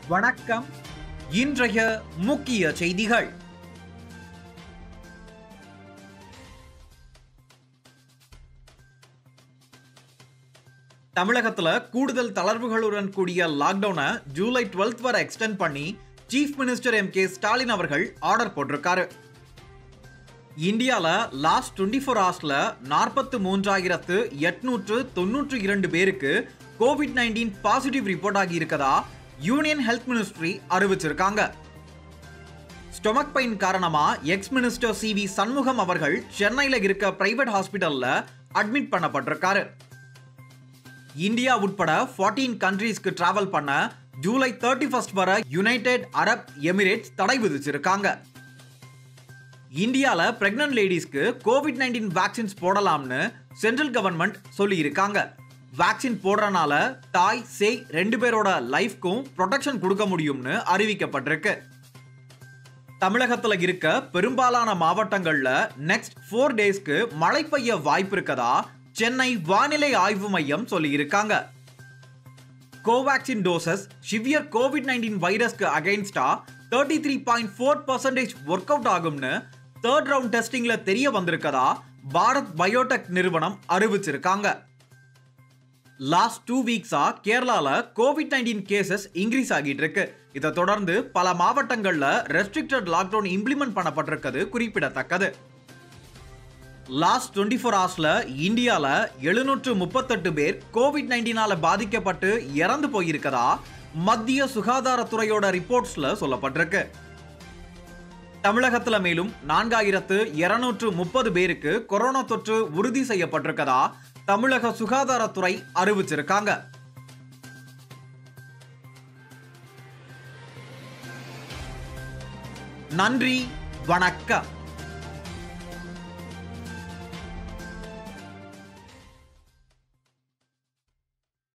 வணக்கம் இன்றைய முக்கிய செய்திகள் தமிழகத்துல கூடுதல் தளர்வுகளுடன் கூடிய லாக்டவுனை ஜூலை 12th வரை எக்ஸ்டெண்ட் பண்ணி chief minister M K Stalin அவர்கள் ஆர்டர் போட்டிருக்காரு இந்தியால லாஸ்ட் டுவெண்ட்டி ஃபோர் ஹவர்ஸ்ல நாற்பத்து மூன்றாயிரத்து எட்நூற்று தொன்னூற்று இரண்டு பேருக்கு கோவிட் நைன்டீன் பாசிட்டிவ் ரிப்போர்ட் ஆகி இருக்கதா யூனியன் ஹெல்த் மினிஸ்ட்ரி அறிவிச்சிருக்காங்க ஸ்டொமக் பெயின் காரணமா ex minister C V Shanmugam அவர்கள் சென்னையில இருக்க பிரைவேட் ஹாஸ்பிட்டல்ல அட்மிட் பண்ணப்பட்டிருக்காரு இந்தியா உட்பட 14 கண்ட்ரீஸ்க்கு டிராவல் பண்ண ஜூலை தேர்ட்டி ஃபர்ஸ்ட் வரை யுனைடெட் அரப் எமிரேட்ஸ் தடை விதிச்சிருக்காங்க இந்தியால பிரெக்னன்ட் லேடிஸ்க்கு கோவிட் நைன்டீன் வேக்சின்ஸ் போடலாம்னு சென்ட்ரல் கவர்மெண்ட் சொல்லியிருக்காங்க வேக்சின் போடுறனால தாய் சேய் ரெண்டு பேரோட லைஃப்க்கும் ப்ரொடெக்ஷன் கொடுக்க முடியும்னு அறிவிக்கப்பட்டிருக்கு தமிழகத்துல இருக்க பெரும்பாலான மாவட்டங்கள்ல நெக்ஸ்ட் ஃபோர் டேஸ்க்கு மழை பெய்ய வாய்ப்பு இருக்கதா சென்னை வானிலை ஆய்வு மையம் சொல்லியிருக்காங்க Covaxin doses severe covid nineteen வைரஸ்க்கு அகைன்ஸ்டா thirty three point four percentage work out ஆகும்னு தேர்ட் ரவுண்ட் டெஸ்டிங்ல தெரிய வந்திருக்கதா பாரத் பயோடெக் நிறுவனம் அறிவிச்சிருக்காங்க லாஸ்ட் டூ வீக்ஸா கேரளால கோவிட் நைன்டீன் கேசஸ் இன்க்ரீஸ் ஆகிட்டு இருக்கு இதை தொடர்ந்து பல மாவட்டங்கள்ல ரெஸ்ட்ரிக்டட் லாக்டவுன் இம்ப்ளிமெண்ட் பண்ணப்பட்டிருக்கிறது குறிப்பிடத்தக்கது லாஸ்ட் டுவெண்ட்டி ஃபோர் ஹவர்ஸ்ல இந்தியால எழுநூற்று முப்பத்தெட்டு பேர் கோவிட் நைன்டீனால பாதிக்கப்பட்டு இறந்து போயிருக்கதா மத்திய சுகாதாரத்துறையோட ரிப்போர்ட்ஸ்ல சொல்லப்பட்டிருக்கு தமிழகத்துல மேலும் நான்காயிரத்து இருநூற்று முப்பது பேருக்கு கொரோனா தொற்று உறுதி செய்யப்பட்டிருக்கதா தமிழக சுகாதாரத்துறை அறிவிச்சிருக்காங்க நன்றி வணக்கம்